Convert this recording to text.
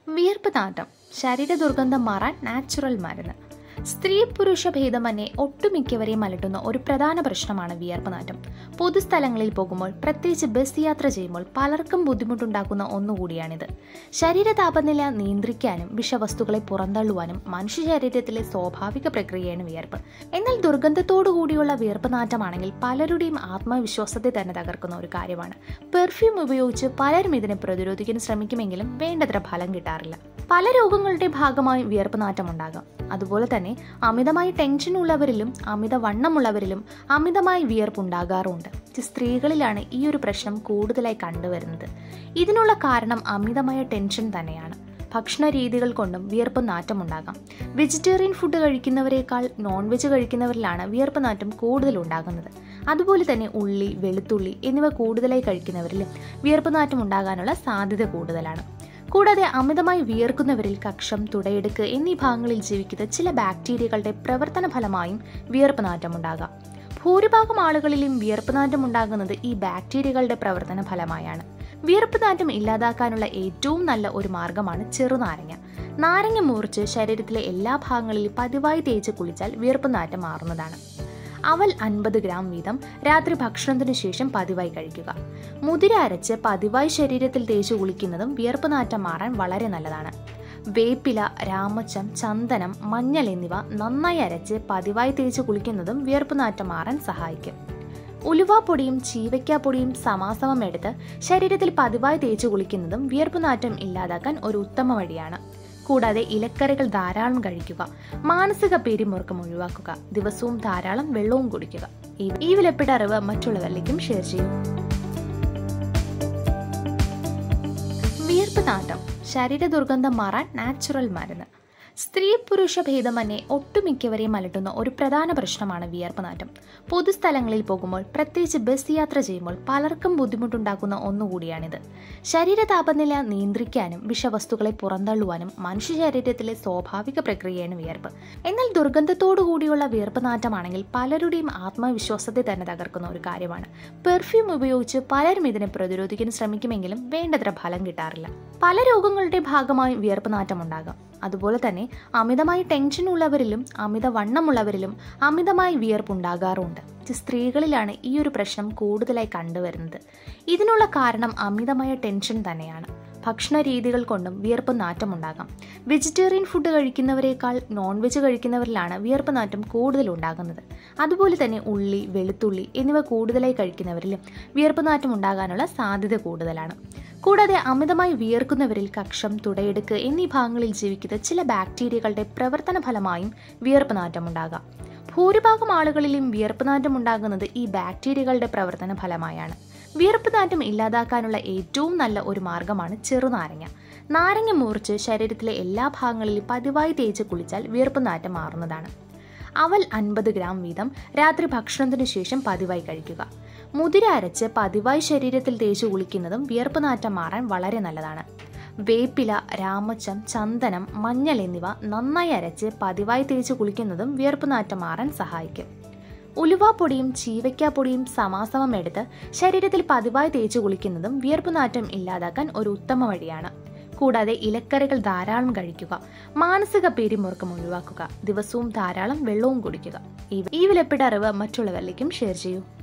വിയർപ്പ് നാറ്റം ശരീര ദുർഗന്ധം മാറാൻ നാച്ചുറൽ മരുന്ന് സ്ത്രീ പുരുഷ ഭേദമന്യേ ഒട്ടുമിക്കവരെയും അലട്ടുന്ന ഒരു പ്രധാന പ്രശ്നമാണ് വിയർപ്പ് നാറ്റം പൊതുസ്ഥലങ്ങളിൽ പോകുമ്പോൾ പ്രത്യേകിച്ച് ബസ് യാത്ര ചെയ്യുമ്പോൾ പലർക്കും ബുദ്ധിമുട്ടുണ്ടാക്കുന്ന ഒന്നുകൂടിയാണിത് ശരീര താപനില നിയന്ത്രിക്കാനും വിഷവസ്തുക്കളെ പുറന്തള്ളുവാനും മനുഷ്യ ശരീരത്തിലെ സ്വാഭാവിക പ്രക്രിയയാണ് വിയർപ്പ് എന്നാൽ ദുർഗന്ധത്തോടു കൂടിയുള്ള വിയർപ്പ് നാറ്റമാണെങ്കിൽ പലരുടെയും ആത്മവിശ്വാസത്തെ തന്നെ തകർക്കുന്ന ഒരു കാര്യമാണ് പെർഫ്യൂം ഉപയോഗിച്ച് പലരും ഇതിനെ പ്രതിരോധിക്കാൻ ശ്രമിക്കുമെങ്കിലും വേണ്ടത്ര ഫലം കിട്ടാറില്ല പല രോഗങ്ങളുടെ ഭാഗമായി വിയർപ്പ് നാറ്റം ഉണ്ടാകാം അതുപോലെ തന്നെ അമിതമായി ടെൻഷൻ ഉള്ളവരിലും അമിത വണ്ണമുള്ളവരിലും അമിതമായി വിയർപ്പ് ഉണ്ടാകാറുണ്ട് സ്ത്രീകളിലാണ് ഈ ഒരു പ്രശ്നം കൂടുതലായി കണ്ടുവരുന്നത് ഇതിനുള്ള കാരണം അമിതമായ ടെൻഷൻ തന്നെയാണ് ഭക്ഷണ രീതികൾ കൊണ്ടും വിയർപ്പ് നാറ്റമുണ്ടാകാം വെജിറ്റേറിയൻ ഫുഡ് കഴിക്കുന്നവരെക്കാൾ നോൺ വെജ് കഴിക്കുന്നവരിലാണ് വിയർപ്പ് നാറ്റം കൂടുതൽ ഉണ്ടാകുന്നത് അതുപോലെ തന്നെ ഉള്ളി വെളുത്തുള്ളി എന്നിവ കൂടുതലായി കഴിക്കുന്നവരിലും വിയർപ്പ് നാറ്റം ഉണ്ടാകാനുള്ള സാധ്യത കൂടുതലാണ് കൂടാതെ അമിതമായി വിയർക്കുന്നവരിൽ കക്ഷം തുടയെടുക്ക് എന്നീ ഭാഗങ്ങളിൽ ജീവിക്കുന്ന ചില ബാക്ടീരിയകളുടെ പ്രവർത്തന ഫലമായും വിയർപ്പ് നാറ്റമുണ്ടാകാം ഭൂരിഭാഗം ആളുകളിലും വിയർപ്പ് നാറ്റം ഉണ്ടാകുന്നത് ഈ ബാക്ടീരിയകളുടെ പ്രവർത്തന ഫലമായാണ് വിയർപ്പ് നാറ്റം ഇല്ലാതാക്കാനുള്ള ഏറ്റവും നല്ല ഒരു മാർഗമാണ് ചെറുനാരങ്ങ നാരങ്ങ മുറിച്ച് ശരീരത്തിലെ എല്ലാ ഭാഗങ്ങളിലും പതിവായി തേച്ച് കുളിച്ചാൽ വിയർപ്പ് നാറ്റം മാറുന്നതാണ് അവൽ അൻപത് ഗ്രാം വീതം രാത്രി ഭക്ഷണത്തിനു ശേഷം പതിവായി കഴിക്കുക മുതിര അരച്ച് പതിവായി ശരീരത്തിൽ തേച്ച് കുളിക്കുന്നതും വിയർപ്പ് നാറ്റം മാറാൻ വളരെ നല്ലതാണ് വേപ്പില രാമച്ചം ചന്ദനം മഞ്ഞൾ എന്നിവ നന്നായി അരച്ച് പതിവായി തേച്ച് കുളിക്കുന്നതും വിയർപ്പ് നാറ്റം മാറാൻ സഹായിക്കും ഉലുവാപ്പൊടിയും ചീവയ്ക്കാപ്പൊടിയും സമാസമം എടുത്ത് ശരീരത്തിൽ പതിവായി തേച്ച് കുളിക്കുന്നതും വിയർപ്പ് നാറ്റം ഇല്ലാതാക്കാൻ ഒരു ഉത്തമ വഴിയാണ് കൂടാതെ ഇലക്കറികൾ ധാരാളം കഴിക്കുക മാനസിക പേരിമുറുക്കം ഒഴിവാക്കുക ദിവസവും ധാരാളം വെള്ളവും കുടിക്കുക ഈ- ഈ വിലപ്പെട്ട അറിവ് മറ്റുള്ളവരിലേക്കും ഷെയർ ചെയ്യും വിയർപ്പ് നാറ്റം ശരീര ദുർഗന്ധം മാറാൻ നാച്ചുറൽ മരുന്ന് സ്ത്രീ പുരുഷ ഭേദമന്യേ ഒട്ടുമിക്കവരെയും അലട്ടുന്ന ഒരു പ്രധാന പ്രശ്നമാണ് വിയർപ്പ് നാറ്റം പൊതുസ്ഥലങ്ങളിൽ പോകുമ്പോൾ പ്രത്യേകിച്ച് ബസ് യാത്ര ചെയ്യുമ്പോൾ പലർക്കും ബുദ്ധിമുട്ടുണ്ടാക്കുന്ന ഒന്നുകൂടിയാണിത് ശരീര താപനില നിയന്ത്രിക്കാനും വിഷവസ്തുക്കളെ പുറന്തള്ളുവാനും മനുഷ്യ ശരീരത്തിലെ സ്വാഭാവിക പ്രക്രിയയാണ് വിയർപ്പ് എന്നാൽ ദുർഗന്ധത്തോടു കൂടിയുള്ള വിയർപ്പ് നാറ്റമാണെങ്കിൽ പലരുടെയും ആത്മവിശ്വാസത്തെ തന്നെ തകർക്കുന്ന ഒരു കാര്യമാണ് പെർഫ്യൂം ഉപയോഗിച്ച് പലരും ഇതിനെ പ്രതിരോധിക്കാൻ ശ്രമിക്കുമെങ്കിലും വേണ്ടത്ര ഫലം കിട്ടാറില്ല പല രോഗങ്ങളുടെ ഭാഗമായി വിയർപ്പ് നാറ്റം ഉണ്ടാകാം അതുപോലെ തന്നെ അമിതമായി ടെൻഷൻ ഉള്ളവരിലും അമിത വണ്ണമുള്ളവരിലും അമിതമായി വിയർപ്പ് ഉണ്ടാകാറുണ്ട് സ്ത്രീകളിലാണ് ഈ ഒരു പ്രശ്നം കൂടുതലായി കണ്ടുവരുന്നത് ഇതിനുള്ള കാരണം അമിതമായ ടെൻഷൻ തന്നെയാണ് ഭക്ഷണ രീതികൾ കൊണ്ടും വിയർപ്പ് നാറ്റമുണ്ടാകാം വെജിറ്റേറിയൻ ഫുഡ് കഴിക്കുന്നവരെക്കാൾ നോൺ വെജ് കഴിക്കുന്നവരിലാണ് വിയർപ്പ് നാറ്റം കൂടുതൽ ഉണ്ടാകുന്നത് അതുപോലെ തന്നെ ഉള്ളി വെളുത്തുള്ളി എന്നിവ കൂടുതലായി കഴിക്കുന്നവരിലും വിയർപ്പ് നാറ്റം ഉണ്ടാകാനുള്ള സാധ്യത കൂടുതലാണ് കൂടാതെ അമിതമായി വിയർക്കുന്നവരിൽ കക്ഷം തുടയെടുക്ക് എന്നീ ഭാഗങ്ങളിൽ ജീവിക്കുന്ന ചില ബാക്ടീരിയകളുടെ പ്രവർത്തന ഫലമായും വിയർപ്പ് നാറ്റമുണ്ടാകാം ഭൂരിഭാഗം ആളുകളിലും വിയർപ്പ് നാറ്റം ഉണ്ടാകുന്നത് ഈ ബാക്ടീരിയകളുടെ പ്രവർത്തന ഫലമായാണ് വിയർപ്പ് നാറ്റം ഇല്ലാതാക്കാനുള്ള ഏറ്റവും നല്ല ഒരു മാർഗമാണ് ചെറുനാരങ്ങ നാരങ്ങ മുറിച്ച് ശരീരത്തിലെ എല്ലാ ഭാഗങ്ങളിലും പതിവായി തേച്ച് കുളിച്ചാൽ വിയർപ്പ് നാറ്റം മാറുന്നതാണ് അവൽ അൻപത് ഗ്രാം വീതം രാത്രി ഭക്ഷണത്തിനു ശേഷം പതിവായി കഴിക്കുക മുതിര അരച്ച് പതിവായി ശരീരത്തിൽ തേച്ച് കുളിക്കുന്നതും വിയർപ്പ് നാറ്റം മാറാൻ വളരെ നല്ലതാണ് വേപ്പില രാമച്ചം ചന്ദനം മഞ്ഞൾ എന്നിവ നന്നായി അരച്ച് പതിവായി തേച്ച് കുളിക്കുന്നതും വിയർപ്പ് നാറ്റം മാറാൻ സഹായിക്കും ഉലുവാപ്പൊടിയും ചീവയ്ക്കാപ്പൊടിയും സമാസമം എടുത്ത് ശരീരത്തിൽ പതിവായി തേച്ച് കുളിക്കുന്നതും വിയർപ്പ് നാറ്റം ഇല്ലാതാക്കാൻ ഒരു ഉത്തമ വഴിയാണ് കൂടാതെ ഇലക്കറികൾ ധാരാളം കഴിക്കുക മാനസിക പേരിമുറുക്കം ഒഴിവാക്കുക ദിവസവും ധാരാളം വെള്ളവും കുടിക്കുക ഈ- ഈ വിലപ്പെട്ട അറിവ് മറ്റുള്ളവരിലേക്കും ഷെയർ ചെയ്യൂ